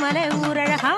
மலை ஊரழகா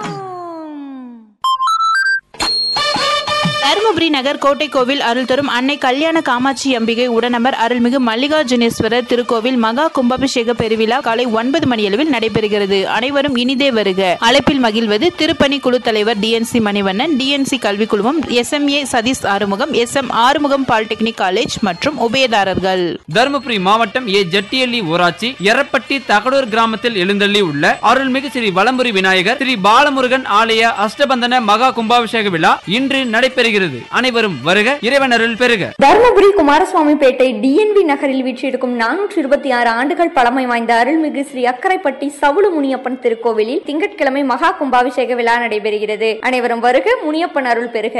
தருமபுரி நகர் கோட்டை கோவில் அருள் தரும் அன்னை கல்யாண காமாட்சி அம்பிகை உடனமர் அருள்மிகு மல்லிகார்ஜுனேஸ்வரர் திருக்கோவில் மகா கும்பாபிஷேக பெருவிழா காலை ஒன்பது மணியளவில் நடைபெறுகிறது அனைவரும் இனிதே வருக அழைப்பில் மகிழ்வது திருப்பணி குழு தலைவர் டிஎன்சி மணிவண்ணன் டிஎன்சி கல்விக் குழுமம் SMA Sathish Arumugam S M Arumugam polytechnic college மற்றும் உபயதாரர்கள் தருமபுரி மாவட்டம் ஏ ஜட்டியள்ளி ஊராட்சி எரப்பட்டி தகடூர் கிராமத்தில் எழுந்தள்ளி உள்ள அருள்மிகு ஸ்ரீ வலம்புரி விநாயகர் ஸ்ரீ பாலமுருகன் ஆலய அஷ்டபந்தன மகா கும்பாபிஷேக விழா இன்று நடைபெறுகிறது அனைவரும் வருக இறைவன் அருள் பெறுக தருமபுரி குமாரசுவாமிப்பேட்டை டிஎன்வி நகரில் வீற்றிருக்கும் நானூற்றி இருபத்தி ஆறு ஆண்டுகள் பழமை வாய்ந்த அருள்மிகு ஸ்ரீ அக்கரைப்பட்டி சவுளு முனியப்பன் திருக்கோவிலில் திங்கட்கிழமை மகா கும்பாபிஷேக விழா நடைபெறுகிறது அனைவரும் வருக முனியப்பன் அருள் பெறுக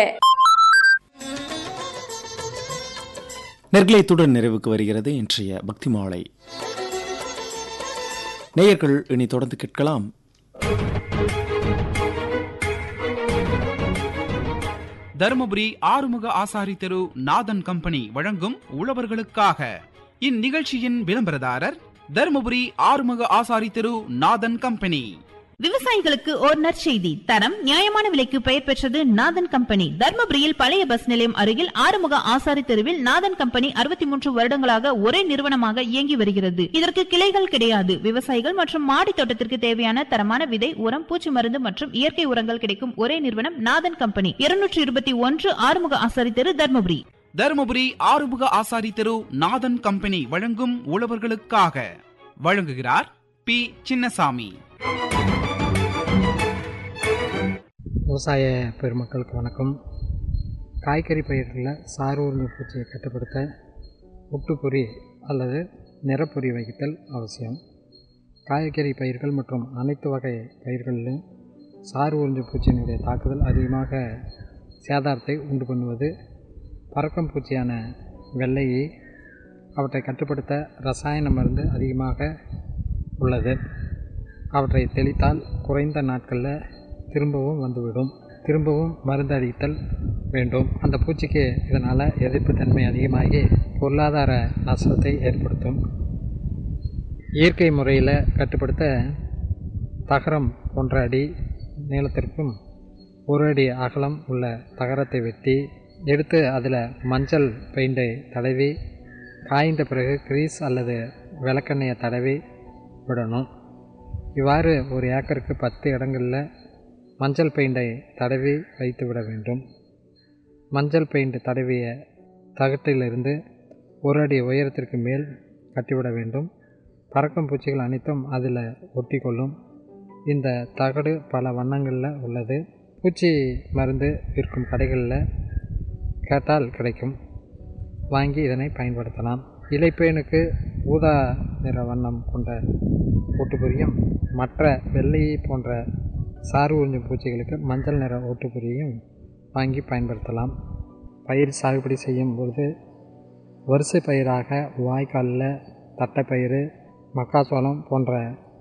நெற்கலைத்துடன் நிறைவுக்கு வருகிறது இன்றைய பக்தி மாலை நேயர்கள் இனி தொடர்ந்து கேட்கலாம் தருமபுரி ஆறுமுக ஆசாரி தெரு நாதன் கம்பெனி வழங்கும் உழவர்களுக்காக இந்நிகழ்ச்சியின் விளம்பரதாரர் தருமபுரி ஆறுமுக ஆசாரி தெரு நாதன் கம்பெனி விவசாயிகளுக்கு ஓர் நற்செய்தி தரம் நியாயமான விலைக்கு பெயர் பெற்றது நாதன் கம்பெனி தர்மபுரியில் பழைய பஸ் நிலையம் அருகில் ஆறுமுக ஆசாரி தெருவில் நாதன் கம்பெனி அறுபத்தி மூன்று வருடங்களாக ஒரே நிறுவனமாக இயங்கி வருகிறது இதற்கு கிளைகள் கிடையாது விவசாயிகள் மற்றும் மாடி தோட்டத்திற்கு தேவையான தரமான விதை உரம் பூச்சி மருந்து மற்றும் இயற்கை உரங்கள் கிடைக்கும் ஒரே நிறுவனம் நாதன் கம்பெனி இருநூற்றி இருபத்தி ஒன்று ஆறுமுக ஆசாரி தெரு தர்மபுரி தருமபுரி ஆறுமுக ஆசாரி தெரு நாதன் கம்பெனி வழங்கும் உழவர்களுக்காக வழங்குகிறார் பி சின்னசாமி விவசாய பெருமக்களுக்கு வணக்கம் காய்கறி பயிர்களில் சார் உறிஞ்சு பூச்சியை கட்டுப்படுத்த ஒட்டுப்பொறி அல்லது நிறப்பொறி வைத்தல் அவசியம் காய்கறி பயிர்கள் மற்றும் அனைத்து வகை பயிர்களிலும் சார் உறிஞ்சு பூச்சியினுடைய தாக்குதல் அதிகமாக சேதாரத்தை உண்டு பண்ணுவது பறக்கும் பூச்சியான வெள்ளையை அவற்றை கட்டுப்படுத்த ரசாயன மருந்து அதிகமாக உள்ளது அவற்றை தெளித்தால் குறைந்த நாட்களில் திரும்பவும் வந்துவிடும் திரும்பவும் மருந்து அடித்தல் வேண்டும் அந்த பூச்சிக்கு இதனால் எதிர்ப்புத்தன்மை அதிகமாகி பொருளாதார நஷ்டத்தை ஏற்படுத்தும் இயற்கை முறையில் கட்டுப்படுத்த தகரம் ஒன்றரை அடி நீளத்திற்கும் ஒரு அடி அகலம் உள்ள தகரத்தை வெட்டி எடுத்து அதில் மஞ்சள் பெயிண்டை தடவி காய்ந்த பிறகு கிரீஸ் அல்லது விளக்கெண்ணெயை தடவி விடணும் இவ்வாறு ஒரு ஏக்கருக்கு பத்து இடங்களில் மஞ்சள் பெயிண்டை தடவி வைத்து விட வேண்டும் மஞ்சள் பெயிண்ட் தடவிய தகட்டிலிருந்து ஒரு அடி உயரத்திற்கு மேல் கட்டிவிட வேண்டும் பறக்கும் பூச்சிகள் அனைத்தும் அதில் ஒட்டிக்கொள்ளும் இந்த தகடு பல வண்ணங்களில் உள்ளது பூச்சி மருந்து விற்கும் கடைகளில் கேட்டால் கிடைக்கும் வாங்கி இதனை பயன்படுத்தலாம் இலைப்பேனுக்கு ஊதா நிற வண்ணம் கொண்ட ஓட்டுப்பொரியும் மற்ற வெள்ளையை போன்ற சாறு உறிஞ்சும் பூச்சிகளுக்கு மஞ்சள் நிற ஓட்டுப்பொரியும் வாங்கி பயன்படுத்தலாம் பயிர் சாகுபடி செய்யும் பொழுது வரிசை பயிராக வாய்க்காலில் தட்டைப்பயிறு மக்காச்சோளம் போன்ற